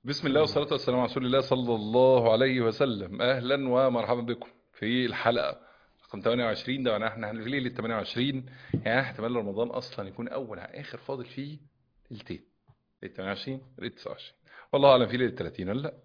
بسم الله والصلاة والسلام على رسول الله صلى الله عليه وسلم أهلا ومرحبا بكم في الحلقة رقم 28 ده احنا احنا في ليلة 28 يعني احتمال رمضان أصلا يكون أول على آخر فاضل فيه ليلتين ليلة 28 ليلة 29 والله أعلم في ليلة 30 ولا لا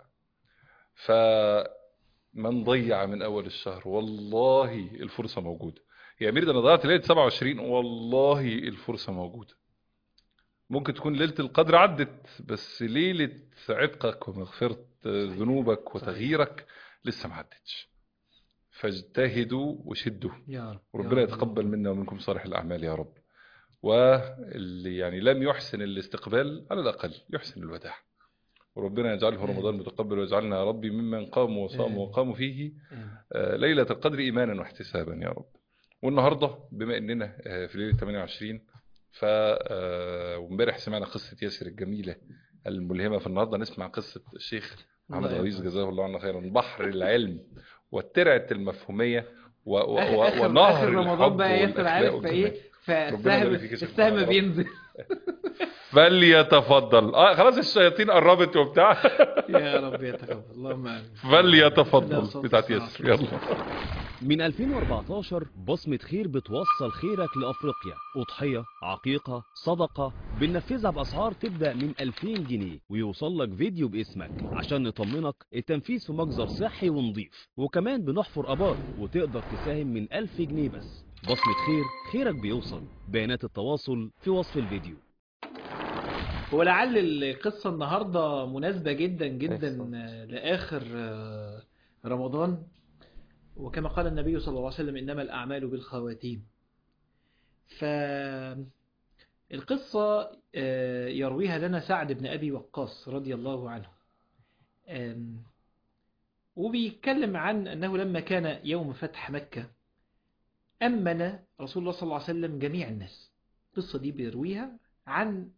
فمن ضيع من أول الشهر والله الفرصة موجودة يا أمير ده أنا ضيعت ليلة 27 والله الفرصة موجودة ممكن تكون ليلة القدر عدت بس ليلة عتقك ومغفرة ذنوبك وتغييرك لسه ما عدتش فاجتهدوا وشدوا يا رب وربنا يا رب. يتقبل منا ومنكم صالح الأعمال يا رب واللي يعني لم يحسن الاستقبال على الأقل يحسن الوداع وربنا يجعله آمين. رمضان متقبل ويجعلنا يا ربي ممن قاموا وصاموا آمين. وقاموا فيه آمين. آه، ليلة القدر إيمانا واحتسابا يا رب والنهاردة بما أننا آه، في ليلة 28 ف آه، وامبارح سمعنا قصة ياسر الجميلة الملهمة فالنهاردة نسمع قصة الشيخ محمد الله غريز يرحمه. جزاه الله عنا خيرا بحر العلم والترعة المفهومية و... و... آخر, و... آخر, ونهر آخر رمضان الحب بقى ياسر والأخلاق عارف والجمال. فايه ربنا فالسهم يبارك فيك يا شيخ السهم محمد. بينزل فليتفضل اه خلاص الشياطين قربت وبتاع يا رب يتقبل اللهم امين فليتفضل بتاعت ياسر يلا من 2014 بصمة خير بتوصل خيرك لأفريقيا أضحية عقيقة صدقة بننفذها بأسعار تبدأ من 2000 جنيه ويوصل لك فيديو باسمك عشان نطمنك التنفيذ في مجزر صحي ونظيف وكمان بنحفر أبار وتقدر تساهم من 1000 جنيه بس بصمة خير خيرك بيوصل بيانات التواصل في وصف الفيديو ولعل القصة النهاردة مناسبة جدا جدا أحسن. آه، لآخر آه، رمضان وكما قال النبي صلى الله عليه وسلم إنما الأعمال بالخواتيم فالقصة آه، يرويها لنا سعد بن أبي وقاص رضي الله عنه آم، وبيتكلم عن أنه لما كان يوم فتح مكة أمن رسول الله صلى الله عليه وسلم جميع الناس القصة دي بيرويها عن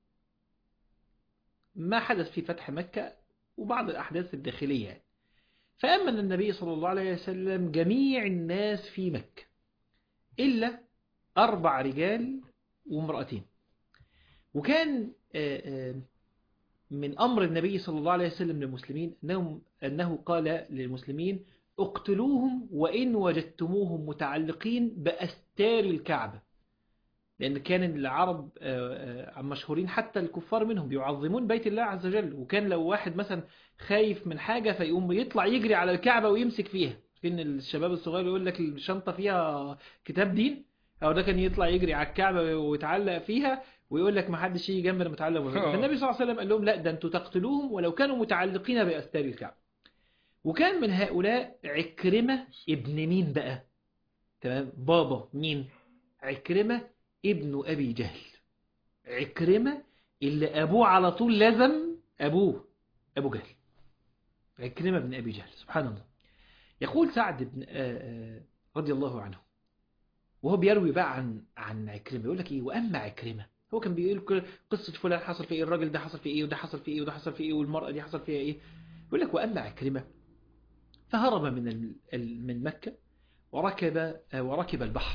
ما حدث في فتح مكة وبعض الأحداث الداخلية يعني. فأمن النبي صلى الله عليه وسلم جميع الناس في مكة إلا أربع رجال وامرأتين وكان آه، آه، من أمر النبي صلى الله عليه وسلم للمسلمين أنهم أنه قال للمسلمين اقتلوهم وإن وجدتموهم متعلقين بأستار الكعبة لأن كان العرب آه، آه، مشهورين حتى الكفار منهم بيعظمون بيت الله عز وجل وكان لو واحد مثلا خايف من حاجة فيقوم يطلع يجري على الكعبة ويمسك فيها فين الشباب الصغير يقول لك الشنطة فيها كتاب دين أو ده كان يطلع يجري على الكعبة ويتعلق فيها ويقول لك ما حدش يجي جنبنا متعلق بالرجل. فالنبي صلى الله عليه وسلم قال لهم لا ده انتوا تقتلوهم ولو كانوا متعلقين بأستار الكعبة وكان من هؤلاء عكرمة ابن مين بقى تمام بابا مين عكرمة ابن أبي جهل عكرمة اللي أبوه على طول لازم أبوه أبو جهل عكرمة بن أبي جهل سبحان الله يقول سعد بن آه، آه، رضي الله عنه وهو بيروي بقى عن عن عكرمة يقول لك إيه وأما عكرمة هو كان بيقول كل- قصة فلان حصل فيه إيه الراجل ده حصل فيه إيه وده حصل فيه إيه وده حصل فيه إيه والمرأة دي حصل فيها إيه يقول لك وأما عكرمة فهرب من ال- ال- من مكة وركب آه، وركب البحر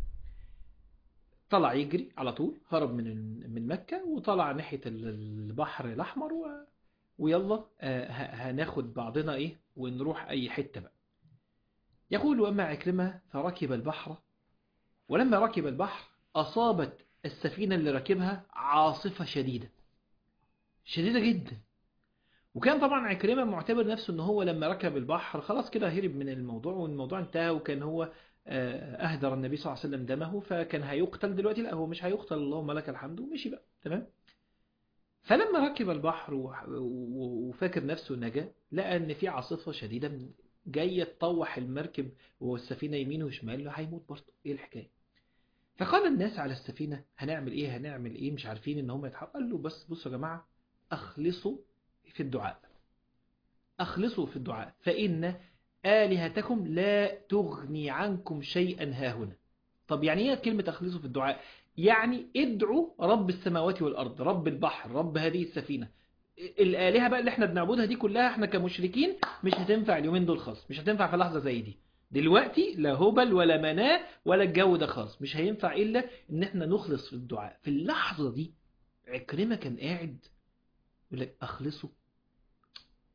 طلع يجري على طول هرب من ال- من مكة وطلع ناحية ال- البحر الأحمر و... ويلا آه، ه- هناخد بعضنا إيه ونروح أي حتة بقى يقول وأما عكرمة فركب البحر ولما ركب البحر أصابت السفينة اللي راكبها عاصفة شديدة شديدة جدا وكان طبعا عكرمة معتبر نفسه ان هو لما ركب البحر خلاص كده هرب من الموضوع والموضوع انتهى وكان هو آه، اهدر النبي صلى الله عليه وسلم دمه فكان هيقتل دلوقتي لا هو مش هيقتل اللهم لك الحمد ومشي بقى تمام فلما ركب البحر و- و- وفاكر نفسه نجا لقى ان في عاصفة شديدة من- جاية تطوح المركب والسفينة يمين وشمال هيموت برضه ايه الحكاية فقال الناس على السفينة هنعمل ايه هنعمل ايه مش عارفين ان هم يتحققوا قال له بس بصوا يا جماعة اخلصوا في الدعاء أخلصوا في الدعاء فإن آلهتكم لا تغني عنكم شيئا هاهنا طب يعني ايه كلمة أخلصوا في الدعاء يعني ادعوا رب السماوات والأرض رب البحر رب هذه السفينة الآلهة بقى اللي احنا بنعبدها دي كلها احنا كمشركين مش هتنفع اليومين دول خالص مش هتنفع في لحظة زي دي دلوقتي لا هبل ولا مناه ولا الجو ده خالص مش هينفع إلا إن احنا نخلص في الدعاء في اللحظة دي عكرمة كان قاعد يقول لك أخلصوا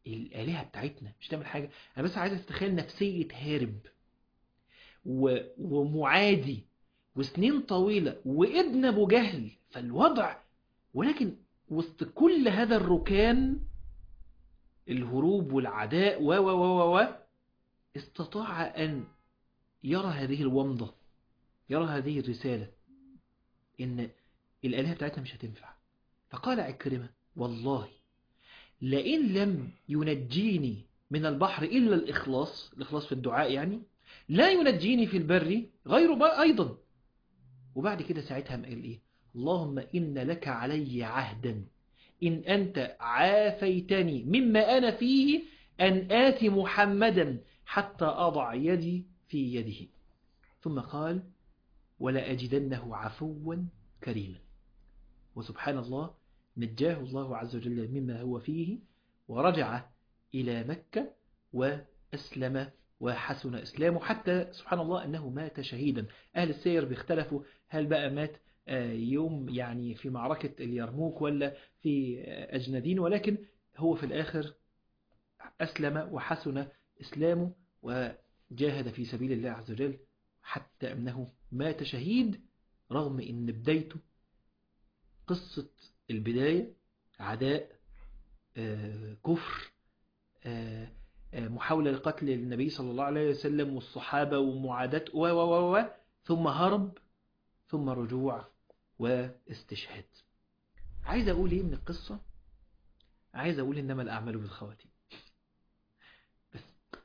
الآلهة بتاعتنا مش تعمل حاجة أنا بس عايز أتخيل نفسية هارب و... ومعادي وسنين طويلة وابن أبو جهل فالوضع ولكن وسط كل هذا الركان الهروب والعداء و و و و استطاع أن يرى هذه الومضة يرى هذه الرسالة إن الآلهة بتاعتنا مش هتنفع فقال عكرمة والله لئن لم ينجيني من البحر إلا الإخلاص الإخلاص في الدعاء يعني لا ينجيني في البر غير بقى أيضا وبعد كده ساعتها قال إيه اللهم إن لك علي عهدا إن أنت عافيتني مما أنا فيه أن آتي محمدا حتى أضع يدي في يده ثم قال ولأجدنه عفوا كريما وسبحان الله نجاه الله عز وجل مما هو فيه ورجع إلى مكة وأسلم وحسن إسلامه حتى سبحان الله أنه مات شهيدا أهل السير بيختلفوا هل بقى مات يوم يعني في معركة اليرموك ولا في أجندين ولكن هو في الآخر أسلم وحسن إسلامه وجاهد في سبيل الله عز وجل حتى أنه مات شهيد رغم أن بدايته قصة البداية عداء كفر محاولة لقتل النبي صلى الله عليه وسلم والصحابة ومعاداة و و و ثم هرب ثم رجوع واستشهاد عايز أقول إيه من القصة عايز أقول إنما الأعمال بالخواتيم بس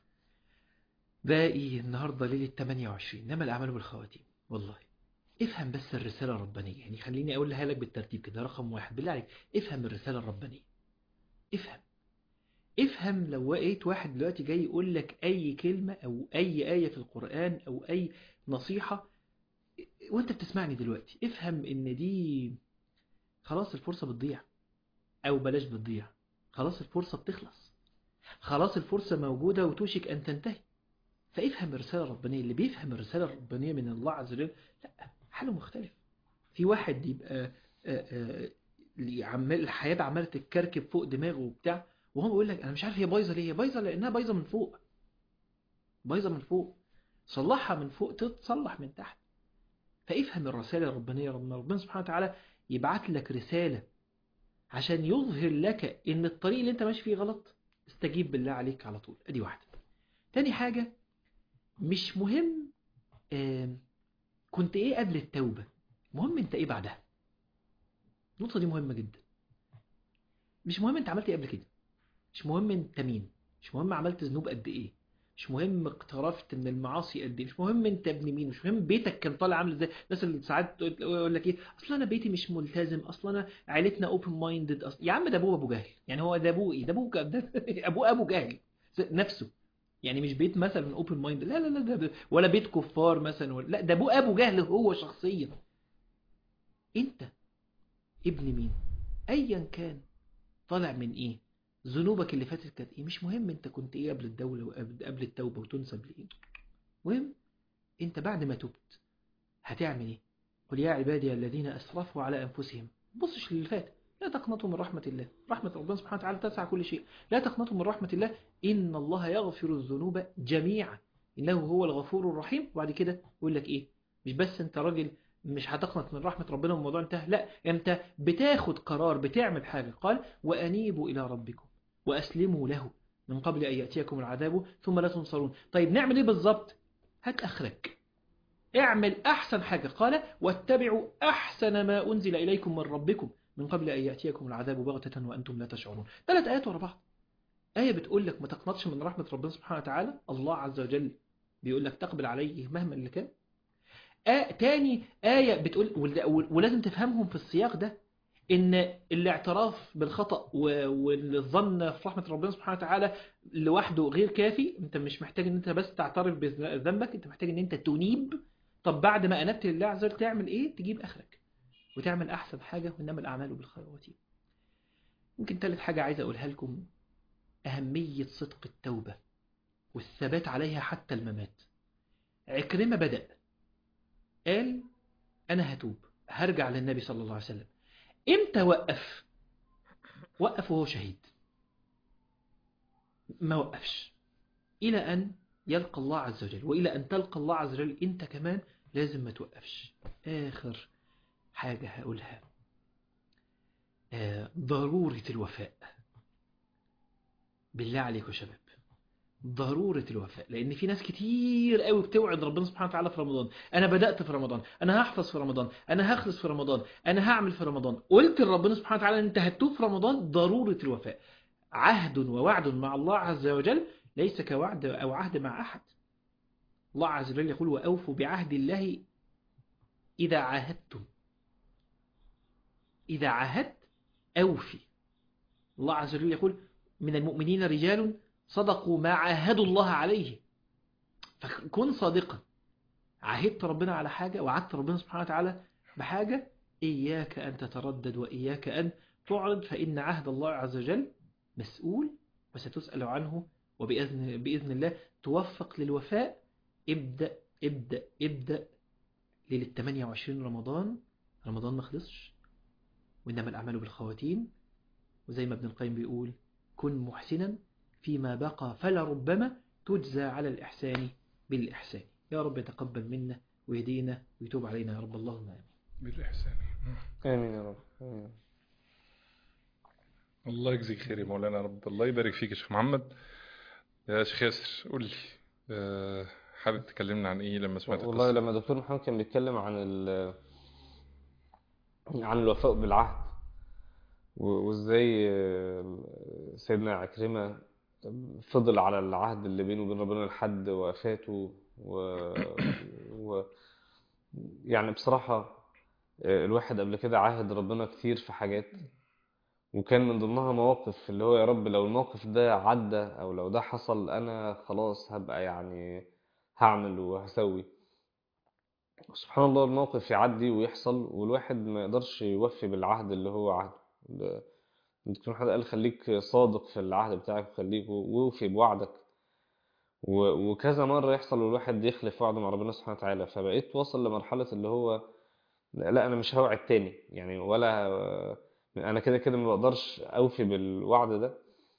باقي النهاردة ليلة 28 إنما الأعمال بالخواتيم والله افهم بس الرسالة الربانية يعني خليني أقولها لك بالترتيب كده رقم واحد بالله عليك افهم الرسالة الربانية افهم افهم لو لقيت واحد دلوقتي جاي يقول لك أي كلمة أو أي آية في القرآن أو أي نصيحة وانت بتسمعني دلوقتي افهم ان دي خلاص الفرصة بتضيع او بلاش بتضيع خلاص الفرصة بتخلص خلاص الفرصة موجودة وتوشك ان تنتهي فافهم الرسالة الربانية اللي بيفهم الرسالة الربانية من الله عز وجل لا حاله مختلف في واحد يبقى عمال الحياة عمالة تتكركب فوق دماغه وبتاع وهو بيقول لك انا مش عارف هي بايظة ليه هي بايظة لانها بايظة من فوق بايظة من فوق صلحها من فوق تتصلح من تحت فافهم الرسالة الربانية ربنا ربنا سبحانه وتعالى يبعت لك رسالة عشان يظهر لك ان الطريق اللي انت ماشي فيه غلط استجيب بالله عليك على طول ادي واحدة تاني حاجة مش مهم آه كنت ايه قبل التوبة مهم انت ايه بعدها النقطة دي مهمة جدا مش مهم انت عملت ايه قبل كده مش مهم انت مين مش مهم عملت ذنوب قد ايه مش مهم اقترفت من المعاصي قد ايه مش مهم انت ابن مين مش مهم بيتك كان طالع عامل ازاي الناس اللي ساعات يقول لك ايه اصل انا بيتي مش ملتزم اصل انا عيلتنا اوبن مايندد اصلا يا عم ده ابوه ابو جهل يعني هو ده ابوه ايه ده ابوه ده ابوه ابو جهل نفسه يعني مش بيت مثلا اوبن مايند لا لا لا ده ولا بيت كفار مثلا ولا لا ده ابوه ابو جهل هو شخصيا انت ابن مين ايا كان طالع من ايه ذنوبك اللي فاتت كانت ايه مش مهم انت كنت ايه قبل الدولة وقبل التوبة وتنسب لايه مهم انت بعد ما تبت هتعمل ايه قل يا عبادي الذين اسرفوا على انفسهم بصش للي فات لا تقنطوا من رحمة الله رحمة ربنا سبحانه وتعالى تسع كل شيء لا تقنطوا من رحمة الله إن الله يغفر الذنوب جميعا إنه هو الغفور الرحيم وبعد كده يقول لك إيه مش بس أنت راجل مش هتقنط من رحمة ربنا والموضوع انتهى لا أنت بتاخد قرار بتعمل حاجة قال وأنيبوا إلى ربكم وأسلموا له من قبل أن يأتيكم العذاب ثم لا تنصرون طيب نعمل إيه بالظبط هات أخرك اعمل أحسن حاجة قال واتبعوا أحسن ما أنزل إليكم من ربكم من قبل أن يأتيكم العذاب بغتة وأنتم لا تشعرون ثلاث آيات ورا بعض آية بتقول لك ما تقنطش من رحمة ربنا سبحانه وتعالى الله عز وجل بيقول لك تقبل عليه مهما اللي كان آه تاني آية بتقول ولازم تفهمهم في السياق ده إن الاعتراف بالخطأ والظن في رحمة ربنا سبحانه وتعالى لوحده غير كافي أنت مش محتاج أن أنت بس تعترف بذنبك أنت محتاج أن أنت تنيب طب بعد ما أنبت لله عز وجل تعمل إيه تجيب آخرك وتعمل أحسن حاجة وإنما الأعمال بالخواتيم ممكن ثالث حاجة عايز أقولها لكم أهمية صدق التوبة والثبات عليها حتى الممات عكرمة بدأ قال أنا هتوب هرجع للنبي صلى الله عليه وسلم إمتى وقف وقف وهو شهيد ما وقفش إلى أن يلقى الله عز وجل وإلى أن تلقى الله عز وجل أنت كمان لازم ما توقفش آخر حاجة هقولها آه، ضرورة الوفاء بالله عليكم يا شباب ضرورة الوفاء لأن في ناس كتير قوي بتوعد ربنا سبحانه وتعالى في رمضان أنا بدأت في رمضان أنا هحفظ في رمضان أنا هخلص في رمضان أنا هعمل في رمضان قلت لربنا سبحانه وتعالى أنت هتوب في رمضان ضرورة الوفاء عهد ووعد مع الله عز وجل ليس كوعد أو عهد مع أحد الله عز وجل يقول وأوفوا بعهد الله إذا عاهدتم إذا عاهدت أوفي الله عز وجل يقول من المؤمنين رجال صدقوا ما عاهدوا الله عليه فكن صادقا عاهدت ربنا على حاجة وعدت ربنا سبحانه وتعالى بحاجة إياك أن تتردد وإياك أن تعرض فإن عهد الله عز وجل مسؤول وستسأل عنه وبإذن بإذن الله توفق للوفاء ابدأ ابدأ ابدأ ليلة 28 رمضان رمضان ما خلصش وإنما الأعمال بالخواتيم وزي ما ابن القيم بيقول كن محسنا فيما بقى فلربما تجزى على الإحسان بالإحسان يا رب يتقبل منا ويهدينا ويتوب علينا يا رب اللهم آمين بالإحسان آمين يا رب آمين. الله يجزيك خير يا مولانا يا رب الله يبارك فيك يا شيخ محمد يا شيخ ياسر قول لي آه، حابب تكلمنا عن ايه لما سمعت والله القصة لما دكتور محمد كان بيتكلم عن ال عن الوفاء بالعهد و- وازاي آه، سيدنا عكرمة فضل على العهد اللي بينه وبين ربنا لحد وفاته و... و... يعني بصراحة آه، الواحد قبل كده عاهد ربنا كتير في حاجات وكان من ضمنها مواقف اللي هو يا رب لو الموقف ده عدى او لو ده حصل انا خلاص هبقى يعني هعمل وهسوي سبحان الله الموقف يعدي ويحصل والواحد ما يقدرش يوفي بالعهد اللي هو عهده ال- دكتور محمد قال خليك صادق في العهد بتاعك وخليك ووفي بوعدك و- وكذا مرة يحصل والواحد يخلف وعده مع ربنا سبحانه وتعالى فبقيت واصل لمرحلة اللي هو لا انا مش هوعد تاني يعني ولا انا كده كده ما بقدرش اوفي بالوعد ده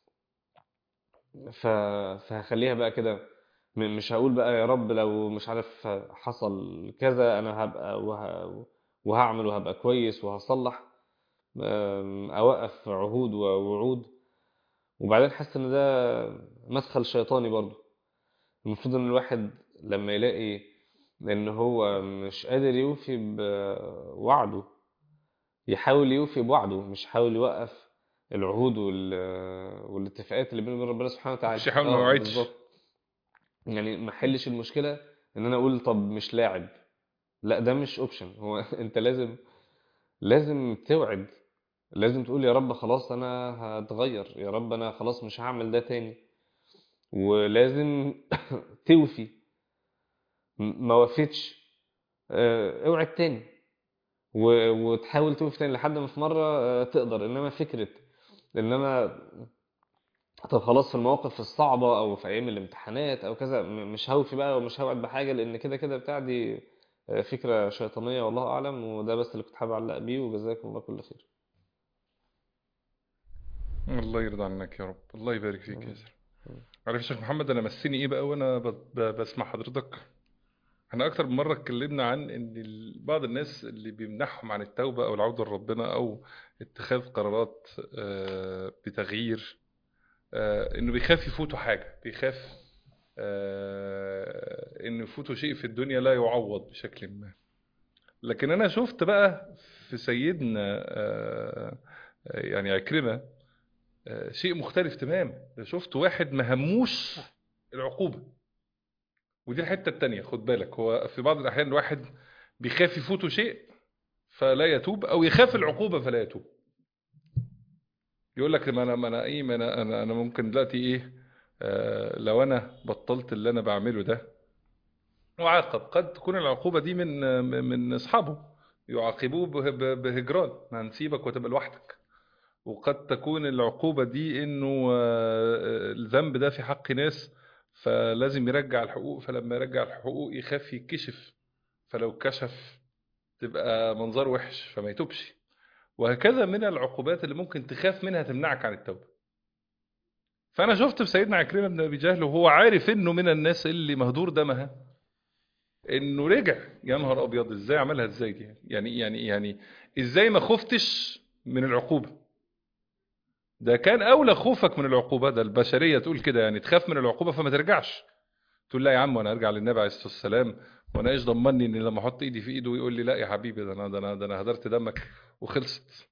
ف... فهخليها بقى كده م- مش هقول بقى يا رب لو مش عارف حصل كذا انا هبقى وه... وهعمل وهبقى كويس وهصلح أم، اوقف عهود ووعود وبعدين حاسس ان ده مدخل شيطاني برضه المفروض ان الواحد لما يلاقي ان هو مش قادر يوفي بوعده يحاول يوفي بوعده مش يحاول يوقف العهود وال... والاتفاقات اللي بينه وبين ربنا سبحانه وتعالى مش يحاول ما آه، يوعدش. بالظبط. يعني ما حلش المشكله ان انا اقول طب مش لاعب لا ده مش اوبشن هو انت لازم لازم توعد لازم تقول يا رب خلاص انا هتغير يا رب انا خلاص مش هعمل ده تاني ولازم توفي م- ما وفيتش آه، اوعد تاني و- وتحاول توقف تاني لحد ما في مرة آه، تقدر انما فكرة انما طب خلاص في المواقف الصعبة او في ايام الامتحانات او كذا م- مش هوفي بقى ومش هوعد بحاجة لان كده كده بتاع دي آه، فكرة شيطانية والله اعلم وده بس اللي كنت حابب اعلق بيه وجزاكم الله كل خير الله يرضى عنك يا رب الله يبارك فيك يا ياسر عارف يا شيخ محمد انا مسني ايه بقى وانا ب- ب- بسمع حضرتك احنا اكتر من مره اتكلمنا عن ان ال- بعض الناس اللي بيمنعهم عن التوبه او العوده لربنا او اتخاذ قرارات آه، بتغيير آه، انه بيخاف يفوته حاجه بيخاف آه، ان يفوته شيء في الدنيا لا يعوض بشكل ما لكن انا شفت بقى في سيدنا آه، آه، يعني عكرمه آه، شيء مختلف تماما ده شفت واحد ما هموش العقوبة ودي الحتة التانية خد بالك هو في بعض الأحيان الواحد بيخاف يفوته شيء فلا يتوب أو يخاف العقوبة فلا يتوب يقول لك ما أنا ما أنا إيه ما أنا أنا, أنا ممكن دلوقتي إيه آه لو أنا بطلت اللي أنا بعمله ده وعاقب قد تكون العقوبة دي من من أصحابه يعاقبوه به- به- بهجران هنسيبك وتبقى لوحدك وقد تكون العقوبة دي انه آه، الذنب ده في حق ناس فلازم يرجع الحقوق فلما يرجع الحقوق يخاف يتكشف فلو كشف تبقى منظر وحش فما يتوبش وهكذا من العقوبات اللي ممكن تخاف منها تمنعك عن التوبة فانا شفت في سيدنا عكرمه بن ابي جهل وهو عارف انه من الناس اللي مهدور دمها انه رجع يا نهار ابيض ازاي عملها ازاي دي يعني يعني يعني ازاي ما خفتش من العقوبه ده كان اولى خوفك من العقوبه ده البشريه تقول كده يعني تخاف من العقوبه فما ترجعش تقول لا يا عم وانا ارجع للنبي عليه الصلاه والسلام وانا ايش ضمني ان لما احط ايدي في ايده ويقول لي لا يا حبيبي ده انا ده انا ده انا هدرت دمك وخلصت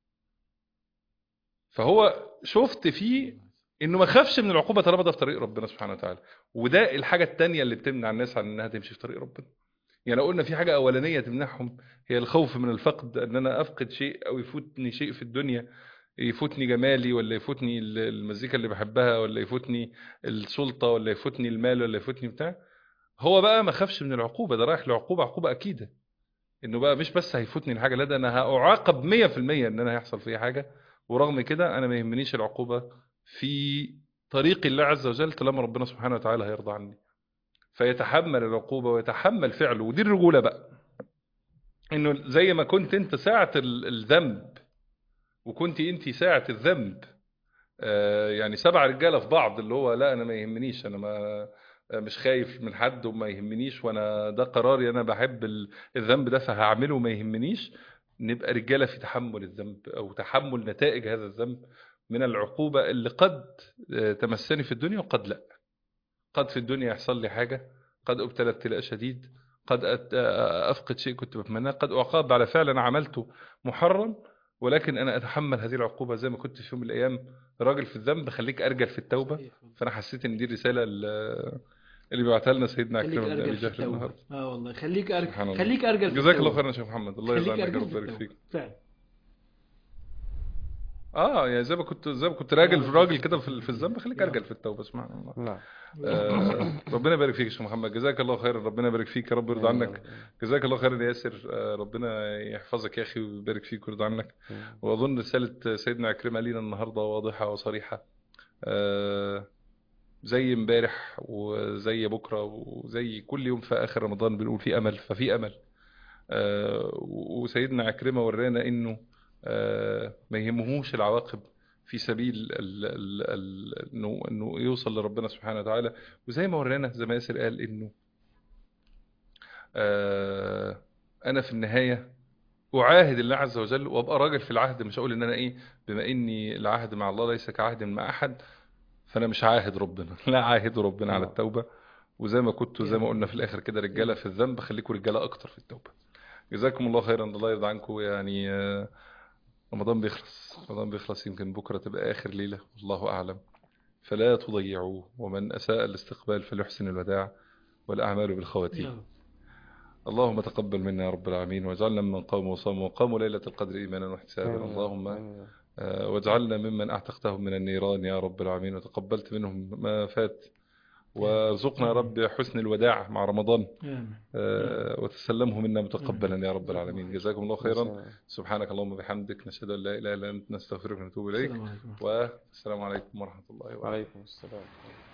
فهو شفت فيه انه ما خافش من العقوبه طالما ده في طريق ربنا سبحانه وتعالى وده الحاجه التانية اللي بتمنع الناس عن انها تمشي في طريق ربنا يعني لو قلنا في حاجه اولانيه تمنعهم هي الخوف من الفقد ان انا افقد شيء او يفوتني شيء في الدنيا يفوتني جمالي ولا يفوتني ال- المزيكا اللي بحبها ولا يفوتني السلطه ولا يفوتني المال ولا يفوتني بتاع هو بقى ما خافش من العقوبه ده رايح لعقوبه عقوبه اكيده انه بقى مش بس هيفوتني الحاجه لا ده انا هاعاقب 100% ان انا هيحصل فيا حاجه ورغم كده انا ما يهمنيش العقوبه في طريق الله عز وجل طالما ربنا سبحانه وتعالى هيرضى عني فيتحمل العقوبه ويتحمل فعله ودي الرجوله بقى انه زي ما كنت انت ساعه ال- الذنب وكنت انت ساعه الذنب آه، يعني سبع رجاله في بعض اللي هو لا انا ما يهمنيش انا ما مش خايف من حد وما يهمنيش وانا ده قراري انا بحب ال- الذنب ده فهعمله وما يهمنيش نبقى رجاله في تحمل الذنب او تحمل نتائج هذا الذنب من العقوبه اللي قد آه، تمسني في الدنيا وقد لا قد في الدنيا يحصل لي حاجه قد ابتلى ابتلاء شديد قد أت- آه، افقد شيء كنت بتمناه قد اعاقب على فعل انا عملته محرم ولكن انا اتحمل هذه العقوبه زي ما كنت في يوم من الايام راجل في الذنب خليك ارجل في التوبه صحيح. فانا حسيت ان دي الرساله اللي اللي بعتها لنا سيدنا خليك عكرمه بن ابي ارجل في جهل التوبه النهارده اه والله خليك ارجل سبحان الله. خليك ارجل في جزاك الله التوبة. خيرا يا شيخ محمد الله خليك يرضى عنك يا ارجل رب في يبارك التوبة. فيك فعلا اه يعني زي ما كنت زي ما كنت راجل في راجل كده في في الذنب خليك ارجل في التوبه سبحان الله نعم آه ربنا يبارك فيك يا شيخ محمد جزاك الله خيرا ربنا يبارك فيك يا رب يرضى عنك جزاك الله خيرا يا ياسر آه ربنا يحفظك يا اخي ويبارك فيك ويرضى عنك واظن رساله سيدنا عكرمه لينا النهارده واضحه وصريحه آه زي امبارح وزي بكره وزي كل يوم في اخر رمضان بنقول في امل ففي امل آه وسيدنا عكرمه ورانا انه آه ما يهمهوش العواقب في سبيل ال ال ال انه انه يوصل لربنا سبحانه وتعالى وزي ما ورانا زي ما ياسر قال انه آه انا في النهايه اعاهد الله عز وجل وابقى راجل في العهد مش اقول ان انا ايه بما اني العهد مع الله ليس كعهد مع احد فانا مش عاهد ربنا لا عاهد ربنا على التوبه وزي ما كنتوا زي ما قلنا في الاخر كده رجاله في الذنب خليكم رجاله اكتر في التوبه جزاكم الله خيرا الله يرضى عنكم يعني آه، رمضان بيخلص رمضان بيخلص يمكن بكره تبقى اخر ليله الله اعلم فلا تضيعوه ومن اساء الاستقبال فليحسن الوداع والاعمال بالخواتيم يا رب. اللهم تقبل منا يا رب العالمين واجعلنا ممن قاموا وصاموا وقاموا ليلة القدر إيمانا واحتسابا اللهم آه، واجعلنا ممن أعتقتهم من النيران يا رب العالمين وتقبلت منهم ما فات وارزقنا يا رب حسن الوداع مع رمضان آمين. آه، وتسلمه منا متقبلا يا رب العالمين جزاكم الله خيرا سبحانك اللهم وبحمدك نشهد أن لا إله إلا أنت نستغفرك ونتوب إليك السلام عليكم والسلام عليكم ورحمة الله وبركاته وعليكم السلام